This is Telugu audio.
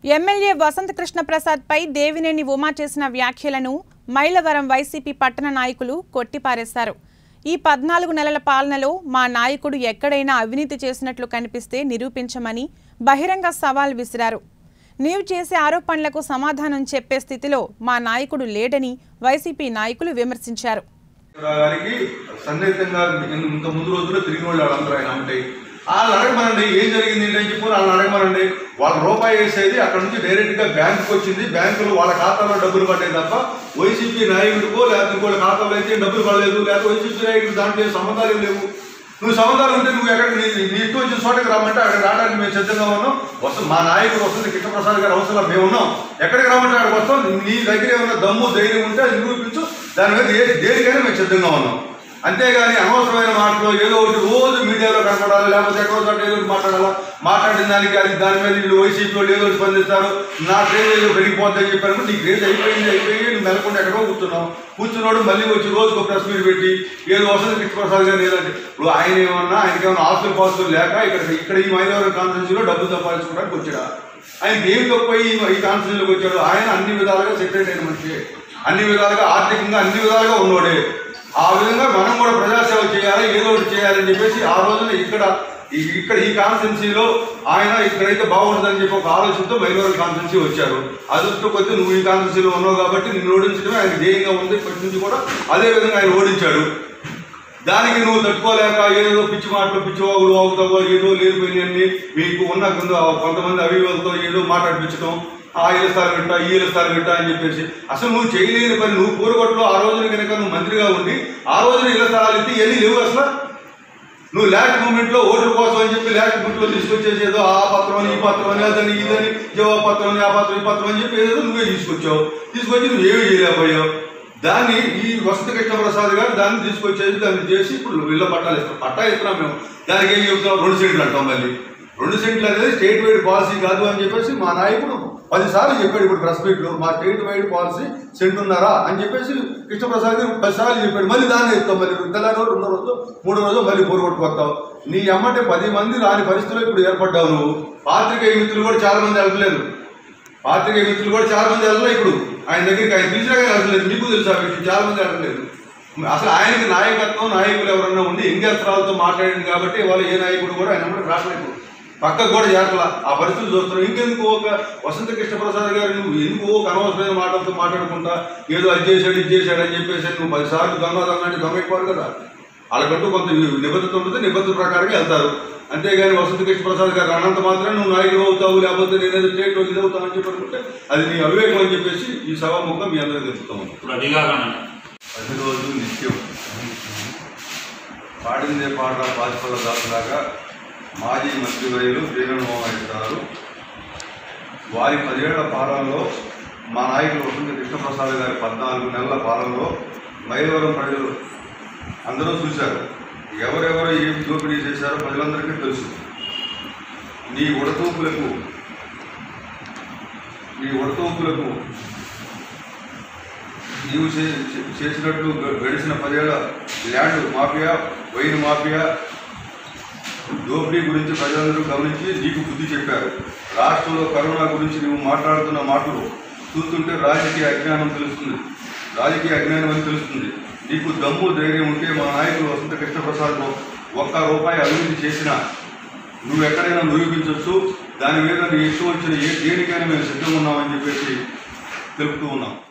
ఎమ్మెల్యే వసంత కృష్ణ ప్రసాద్ పై దేవినేని ఉమా చేసిన వ్యాఖ్యలను మైలవరం వైసీపీ పట్టణ నాయకులు కొట్టిపారేశారు ఈ పద్నాలుగు నెలల పాలనలో మా నాయకుడు ఎక్కడైనా అవినీతి చేసినట్లు కనిపిస్తే నిరూపించమని బహిరంగ సవాల్ విసిరారు నీవు చేసే ఆరోపణలకు సమాధానం చెప్పే స్థితిలో మా నాయకుడు లేడని వైసీపీ నాయకులు విమర్శించారు గారికి సన్నిహితంగా ఇంత ముందు రోజుల్లో తిరిగి వాళ్ళు వాళ్ళందరూ ఆయన అంటే వాళ్ళు అడగమనండి ఏం జరిగింది ఏంటి అని చెప్పి వాళ్ళని అడగమనండి వాళ్ళ రూపాయి వేసేది అక్కడ నుంచి డైరెక్ట్ గా బ్యాంకుకి వచ్చింది బ్యాంకులో వాళ్ళ ఖాతాలో డబ్బులు పడ్డాయి తప్ప వైసీపీ నాయకుడికో లేకపోతే ఇంకోళ్ళ ఖాతాలో అయితే డబ్బులు పడలేదు లేకపోతే వైసీపీ నాయకుడు దాంట్లో ఏం సంబంధాలు ఏం లేవు నువ్వు సంబంధాలు ఉంటే నువ్వు ఎక్కడ నీ నీ ఇష్టం వచ్చిన చోటకి రమ్మంటే అక్కడ రావడానికి మేము సిద్ధంగా ఉన్నాం వస్తాం మా నాయకుడు వస్తుంది కృష్ణప్రసాద్ గారు అవసరం మేము ఉన్నాం ఎక్కడికి రమ్మంటే అక్కడికి వస్తాం నీ దగ్గర ఏమైనా దమ్ము ధైర్యం ఉంటే అది నిరూపించు దాని మీద ఏ దేనికైనా మేము సిద్ధంగా ఉన్నాం అంతేగాని అనవసరమైన మాటలు ఏదో ఒకటి రోజు మీడియాలో కనపడాలి లేకపోతే ఎక్కడో చోట ఏదో ఒకటి మాట్లాడాలా మాట్లాడిన దానికి అది దాని మీద వీళ్ళు వైసీపీ వాళ్ళు ఏదో ఒకటి స్పందిస్తారు నా క్రేజ్ ఏదో పెరిగిపోద్దని చెప్పారు నీ క్రేజ్ అయిపోయింది అయిపోయి నువ్వు నెలకొండ ఎక్కడో కూర్చున్నావు కూర్చున్నాడు మళ్ళీ వచ్చి రోజుకు ప్రెస్ మీట్ పెట్టి ఏదో వసంత కృష్ణప్రసాద్ గారు ఏదంటే ఇప్పుడు ఆయన ఏమన్నా ఆయనకి ఏమన్నా ఆస్తులు పాస్తులు లేక ఇక్కడ ఇక్కడ ఈ మైలవరం కాన్ఫరెన్స్లో డబ్బులు సంపాదించుకోవడానికి వచ్చాడా ఆయన ఏం తక్కువ ఈ ఈ కాన్ఫరెన్స్లోకి వచ్చాడు ఆయన అన్ని విధాలుగా సెక్రటరీ అయిన మనిషి అన్ని విధాలుగా ఆర్థికంగా అన్ని విధాలుగా ఉన్నోడే ఆ విధంగా మనం కూడా ప్రజాసేవ చేయాలి ఏదో ఒకటి చేయాలని చెప్పేసి ఆ రోజున ఇక్కడ ఈ- ఇక్కడ ఈ కాన్స్టెన్సీలో ఆయన ఇక్కడైతే బాగుంటుందని చెప్పి ఒక ఆలోచనతో మైలవరం కాన్స్టెన్సీ వచ్చారు అదృష్టం కొద్ది నువ్వు ఈ కాన్స్టెన్సీలో ఉన్నావు కాబట్టి నిన్ను ఓడించడమే ఆయన ధ్యేయంగా ఉంది ఇప్పటి నుంచి కూడా అదే విధంగా ఆయన ఓడించాడు దానికి నువ్వు తట్టుకోలేక ఏదో పిచ్చి మాటలు పిచ్చి వాగుడు వాగుతావో ఏదో లేనిపోయినన్ని మీకు ఉన్న కొంత కొంతమంది అవివేలతో ఏదో మాట్లాడిపించడం ఆ ఇళ్ళ స్థలం పెట్టా ఈ ఇళ్ళ స్థలం పెట్టా అని చెప్పేసి అసలు నువ్వు చేయలేని పని నువ్వు కూరగొట్లో ఆ రోజున కనుక నువ్వు మంత్రిగా ఉండి ఆ రోజున ఇళ్ళ స్థలాలు ఎత్తి ఎన్ని లేవు అసలు నువ్వు ల్యాక్ మూమెంట్ లో ఓట్ల కోసం అని చెప్పి ల్యాక్ మూమెంట్ లో తీసుకొచ్చేసి ఏదో ఆ పత్రం అని ఈ పత్రం అని అదని ఇదని జవాబు పత్రం అని ఆ పత్రం ఈ పత్రం అని చెప్పి ఏదో నువ్వే తీసుకొచ్చావు తీసుకొచ్చి నువ్వు ఏమి చేయలేకపోయావు దాన్ని ఈ వసంత కృష్ణప్రసాద్ గారు దాన్ని తీసుకొచ్చేసి దాన్ని చేసి ఇప్పుడు ఇళ్ళ పట్టాలు ఇస్తాం పట్టా ఇస్తున్నాం మేము దానికి ఏం చెప్తాం రెండు సెంట్లు అంటాం మళ్ళీ రెండు సెంట్లు అనేది స్టేట్ వైడ్ పాలసీ కాదు అని చెప్పేసి మా నాయకుడు పదిసార్లు చెప్పాడు ఇప్పుడు ప్రెస్ మీట్ లో మా స్టేట్ వైడ్ పాలసీ సెంటున్నారా అని చెప్పేసి కృష్ణప్రసాద్ గారు పదిసార్లు చెప్పాడు మళ్ళీ దాన్ని చెప్తాం మళ్ళీ తెల్లారో రెండో రోజు మూడో రోజు మళ్ళీ పోరుగొట్టుకొస్తావు నీ అమ్మంటే పది మంది రాని పరిస్థితుల్లో ఇప్పుడు ఏర్పడ్డావు నువ్వు పాత్రికేయ మిత్రులు కూడా చాలా మంది వెళ్ళలేదు పాత్రికేయ మిత్రులు కూడా చాలా మంది వెళ్ళలేదు ఇప్పుడు ఆయన దగ్గరికి ఆయన పిలిచినా కానీ వెళ్ళలేదు మీకు తెలుసు ఆ విషయం చాలా మంది వెళ్ళలేదు అసలు ఆయనకి నాయకత్వం నాయకులు ఎవరన్నా ఉండి ఇంగ్యాస్త్రాలతో మాట్లాడింది కాబట్టి వాళ్ళు ఏ నాయకుడు కూడా ఆయన వెంబడి రావట్లేదు పక్కకు కూడా చేరలా ఆ పరిస్థితులు చూస్తున్నాం ఇంకెందుకు ఒక వసంత కృష్ణప్రసాద్ గారు నువ్వు ఎందుకు ఒక అనవసరమైన మాటలతో మాట్లాడుకుంటా ఏదో అది చేశాడు ఇది చేశాడు అని చెప్పేసి నువ్వు పదిసార్లు దొంగ దొంగ అంటే దొంగ అయిపోవాలి కదా వాళ్ళకంటూ కొంత నిబద్ధత ఉంటుంది నిబద్ధత ప్రకారంగా వెళ్తారు అంతేగాని వసంత కృష్ణప్రసాద్ గారు అనంత మాత్రం నువ్వు నాయకుడు అవుతావు లేకపోతే నేనేదో స్టేట్లో ఇది అవుతావు అని చెప్పి అనుకుంటే అది నీ అవివేకం అని చెప్పేసి ఈ సభాముఖం మీ అందరికీ తెలుపుతాము ఇప్పుడు అది కాకుండా ప్రతిరోజు నిత్యం పాడిందే పాట పాచిపల్ల దాసులాగా మాజీ మంత్రివర్యులు శ్రీరంగమోహన్ గారు వారి పదేళ్ల పాలనలో మా నాయకులు వసంత కృష్ణప్రసాద్ గారి పద్నాలుగు నెలల పాలనలో మైలవరం ప్రజలు అందరూ చూశారు ఎవరెవరు ఏం దోపిడీ చేశారో ప్రజలందరికీ తెలుసు నీ ఉడతూపులకు నీ ఉడతూపులకు నీవు చే- చే- చేసినట్లు గ- గడిచిన పదేళ్ల ల్యాండ్ మాఫియా వైన్ మాఫియా దోపిడీ గురించి ప్రజలందరూ గమనించి నీకు బుద్ధి చెప్పారు రాష్ట్రంలో కరోనా గురించి నువ్వు మాట్లాడుతున్న మాటలు చూస్తుంటే రాజకీయ అజ్ఞానం తెలుస్తుంది రాజకీయ అజ్ఞానం అని తెలుస్తుంది నీకు దమ్ము ధైర్యం ఉంటే మా నాయకుడు వసంత కృష్ణప్రసాద్ ఒక్క రూపాయి అభివృద్ధి చేసినా నువ్వు ఎక్కడైనా నిరూపించవచ్చు దాని మీద నీ ఇష్టం వచ్చిన ఏ దేనికైనా మేము సిద్ధంగా ఉన్నామని చెప్పేసి తెలుపుతూ ఉన్నాం